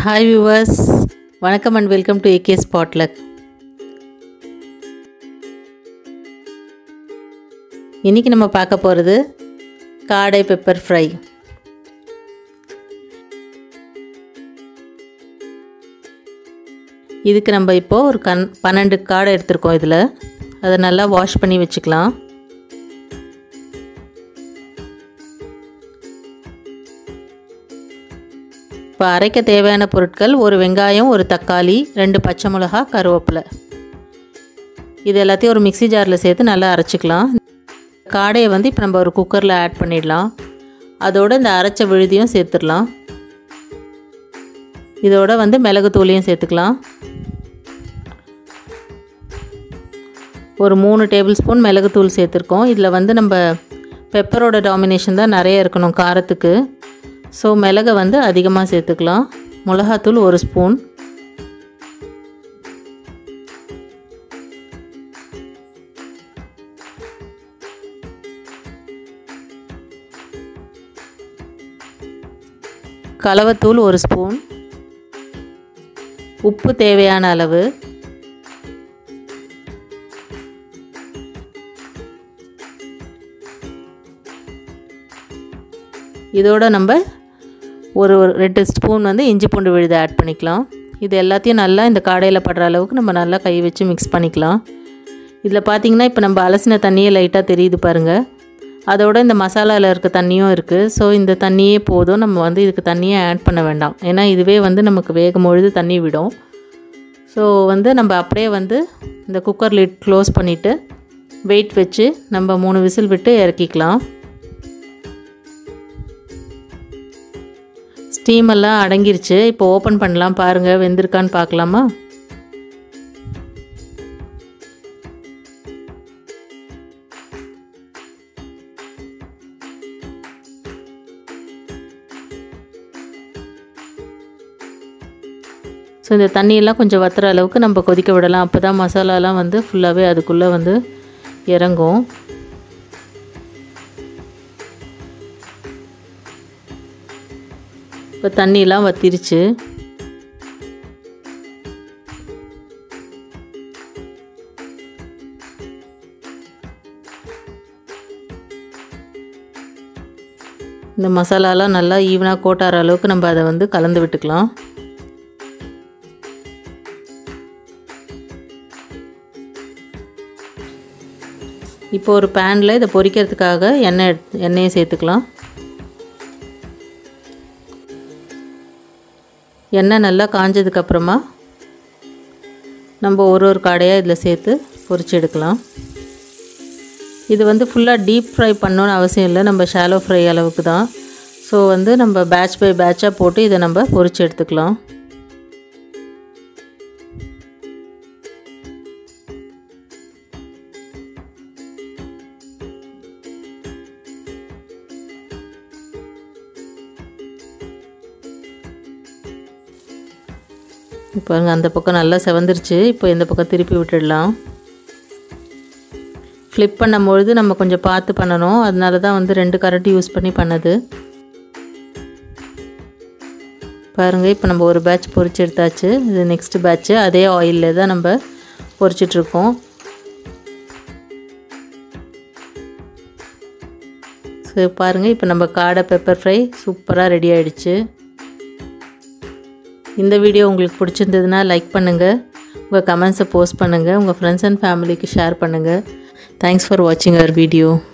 hi viewers வணக்கம் and welcome to AK Spotluck இன்றைக்கி நம்ம பார்க்க போகிறது காடை பெப்பர் ஃப்ரை இதுக்கு நம்ம இப்போது ஒரு கண் பன்னெண்டு காடை எடுத்திருக்கோம் இதில் அதை நல்லா வாஷ் பண்ணி வச்சுக்கலாம் இப்போ அரைக்க தேவையான பொருட்கள் ஒரு வெங்காயம் ஒரு தக்காளி ரெண்டு பச்சை மிளகா கருவேப்பிலை இது எல்லாத்தையும் ஒரு மிக்சி ஜாரில் சேர்த்து நல்லா அரைச்சிக்கலாம் காடையை வந்து இப்போ நம்ம ஒரு குக்கரில் ஆட் பண்ணிடலாம் அதோடு இந்த அரைச்ச விழுதியும் சேர்த்துடலாம் இதோட வந்து மிளகு தூளியும் சேர்த்துக்கலாம் ஒரு மூணு டேபிள் ஸ்பூன் மிளகுத்தூள் சேர்த்துருக்கோம் இதில் வந்து நம்ம பெப்பரோட டாமினேஷன் தான் நிறைய இருக்கணும் காரத்துக்கு ஸோ மிளகை வந்து அதிகமாக சேர்த்துக்கலாம் மிளகாத்தூள் ஒரு ஸ்பூன் கலவத்தூள் ஒரு ஸ்பூன் உப்பு தேவையான அளவு இதோட நம்ம ஒரு ஒரு ரெண்டு ஸ்பூன் வந்து இஞ்சி பூண்டு விழுதை ஆட் பண்ணிக்கலாம் இது எல்லாத்தையும் நல்லா இந்த காடையில் படுற அளவுக்கு நம்ம நல்லா கை வச்சு மிக்ஸ் பண்ணிக்கலாம் இதில் பார்த்திங்கன்னா இப்போ நம்ம அலசின தண்ணியே லைட்டாக தெரியுது பாருங்கள் அதோட இந்த மசாலாவில் இருக்க தண்ணியும் இருக்குது ஸோ இந்த தண்ணியே போதும் நம்ம வந்து இதுக்கு தண்ணியே ஆட் பண்ண வேண்டாம் ஏன்னா இதுவே வந்து நமக்கு வேகும் பொழுது தண்ணி விடும் ஸோ வந்து நம்ம அப்படியே வந்து இந்த குக்கர் லிட் க்ளோஸ் பண்ணிவிட்டு வெயிட் வச்சு நம்ம மூணு விசில் விட்டு இறக்கிக்கலாம் ஸ்டீம் எல்லாம் அடங்கிருச்சு இப்போ ஓப்பன் பண்ணலாம் பாருங்கள் வெந்திருக்கான்னு பார்க்கலாமா ஸோ இந்த தண்ணியெல்லாம் கொஞ்சம் வத்துற அளவுக்கு நம்ம கொதிக்க விடலாம் அப்போ தான் மசாலாலாம் வந்து ஃபுல்லாகவே அதுக்குள்ளே வந்து இறங்கும் இப்போ தண்ணியெலாம் வத்திருச்சு இந்த மசாலாலாம் நல்லா ஈவனாக கோட்டார அளவுக்கு நம்ம அதை வந்து கலந்து விட்டுக்கலாம் இப்போ ஒரு பேனில் இதை பொரிக்கிறதுக்காக எண்ணெய் எண்ணெயை சேர்த்துக்கலாம் எண்ணெய் நல்லா காஞ்சதுக்கப்புறமா நம்ம ஒரு ஒரு காடையாக இதில் சேர்த்து பொரிச்சு எடுக்கலாம் இது வந்து ஃபுல்லாக டீப் ஃப்ரை பண்ணணுன்னு அவசியம் இல்லை நம்ம ஷாலோ ஃப்ரை அளவுக்கு தான் ஸோ வந்து நம்ம பேட்ச் பை பேட்சாக போட்டு இதை நம்ம பொரிச்சு எடுத்துக்கலாம் இப்போ அந்த பக்கம் நல்லா செவந்துருச்சு இப்போ இந்த பக்கம் திருப்பி விட்டுடலாம் ஃப்ளிப் பண்ணும்பொழுது நம்ம கொஞ்சம் பார்த்து பண்ணணும் அதனால தான் வந்து ரெண்டு கரண்ட்டு யூஸ் பண்ணி பண்ணது பாருங்கள் இப்போ நம்ம ஒரு பேட்ச் பொரிச்சு எடுத்தாச்சு இது நெக்ஸ்ட் பேட்ச்சு அதே ஆயிலில் தான் நம்ம பொரிச்சிட்ருக்கோம் ஸோ பாருங்கள் இப்போ நம்ம காடை பெப்பர் ஃப்ரை சூப்பராக ரெடி ஆகிடுச்சு இந்த வீடியோ உங்களுக்கு பிடிச்சிருந்ததுன்னா லைக் பண்ணுங்கள் உங்கள் கமெண்ட்ஸை போஸ்ட் பண்ணுங்கள் உங்கள் ஃப்ரெண்ட்ஸ் அண்ட் ஃபேமிலிக்கு ஷேர் பண்ணுங்கள் தேங்க்ஸ் ஃபார் வாட்சிங் அவர் வீடியோ